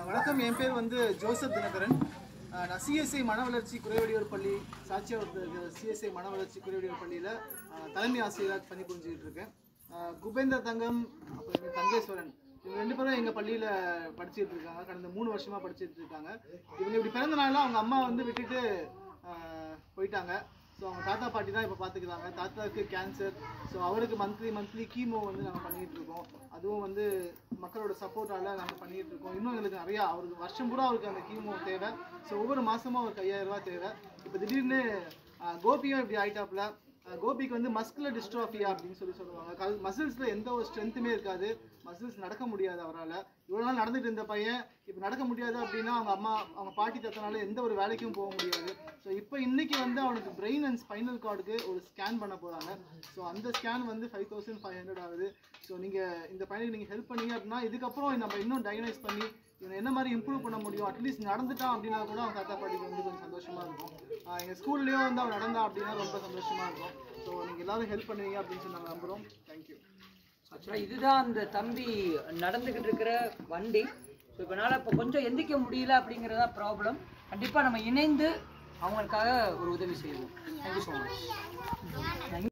வணக்கம் என் பேர் வந்து ஜோசப் தினகரன் அஹ் நான் சிஎஸ்ஐ மன வளர்ச்சி குறைவடிவர் பள்ளி சாட்சியாவரத்தில் சிஎஸ்ஐ மன வளர்ச்சி குறைவடிவர் பள்ளியில் தலைமை ஆசிரியராக பணி புரிஞ்சுக்கிட்டு இருக்கேன் அஹ் குபேந்தர் தங்கம் அப்புறம் எங்க தங்கேஸ்வரன் இவங்க ரெண்டு பேரும் எங்கள் பள்ளியில் படிச்சுட்டு இருக்காங்க கடந்த மூணு வருஷமாக படிச்சுட்டு இருக்காங்க இவங்க இப்படி பிறந்த நாளில் அவங்க அம்மா வந்து விட்டுட்டு அஹ், போயிட்டாங்க ஸோ அவங்க தாத்தா பாட்டி தான் இப்போ பார்த்துக்கிறாங்க தாத்தாவுக்கு கேன்சர் ஸோ அவருக்கு மந்த்லி மந்த்லி கீமோ வந்து நாங்கள் பண்ணிகிட்டு இருக்கோம் அதுவும் வந்து மக்களோட சப்போர்ட்டால நாங்கள் பண்ணிகிட்டு இருக்கோம் இன்னும் எங்களுக்கு நிறையா அவருக்கு வருஷம் பூரா அவருக்கு அந்த கீமோ தேவை ஸோ ஒவ்வொரு மாதமும் அவருக்கு ஐயாயிரம் ரூபாய் தேவை இப்போ திடீர்னு ஆஹ், கோபியும் இப்படி ஆயிட்டாப்புல ஆஹ், கோபிக்கு வந்து மஸ்குலர் டிஸ்ட்ராஃபியா அப்படின்னு சொல்லி சொல்லுவாங்க கல் மசில்ஸில் எந்த ஒரு ஸ்ட்ரென்த்துமே இருக்காது மசில்ஸ் நடக்க முடியாது அவரால் இவ்வளோ நாள் நடந்துட்டு இருந்த பையன் இப்போ நடக்க முடியாது அப்படின்னா அவங்க அம்மா அவங்க பாட்டி தத்தனால எந்த ஒரு வேலைக்கும் போக முடியாது ஸோ இப்போ இன்னைக்கு வந்து அவனுக்கு பிரெயின் அண்ட் ஸ்பைனல் கார்டுக்கு ஒரு ஸ்கேன் பண்ண போகிறாங்க ஸோ அந்த ஸ்கேன் வந்து ஃபைவ் தௌசண்ட் ஃபைவ் ஹண்ட்ரட் ஆகுது ஸோ நீங்கள் இந்த பையனுக்கு நீங்கள் ஹெல்ப் பண்ணீங்க அப்படின்னா இதுக்கப்புறம் நம்ம இன்னும் டயக்னைஸ் பண்ணி இவனை என்ன மாதிரி இம்ப்ரூவ் பண்ண முடியும் அட்லீஸ்ட் நடந்துட்டான் அப்படின்னா கூட அவன் தாத்தா பாட்டிக்கு வந்து கொஞ்சம் சந்தோஷமாக இருக்கும் ஆஹ் எங்க ஸ்கூல்லேயும் வந்து அவன் நடந்தான் அப்படின்னா ரொம்ப சந்தோஷமாக இருக்கும் ஸோ நீங்கள் எல்லாரும் ஹெல்ப் பண்ணுவீங்க அப்படின்னு சொல்லி நாங்கள் நம்புகிறோம் தேங்க்யூ ஆக்சுவலாக இதுதான் அந்த தம்பி நடந்துக்கிட்டு இருக்கிற வண்டி ஸோ இப்போ என்னால் இப்போ கொஞ்சம் எந்திரிக்க முடியல அப்படிங்கிறதா ப்ராப்ளம் கண்டிப்பாக நம்ம இணைந்து அவங்களுக்காக ஒரு உதவி செய்வோம் தேங்க்யூ ஸோ மச்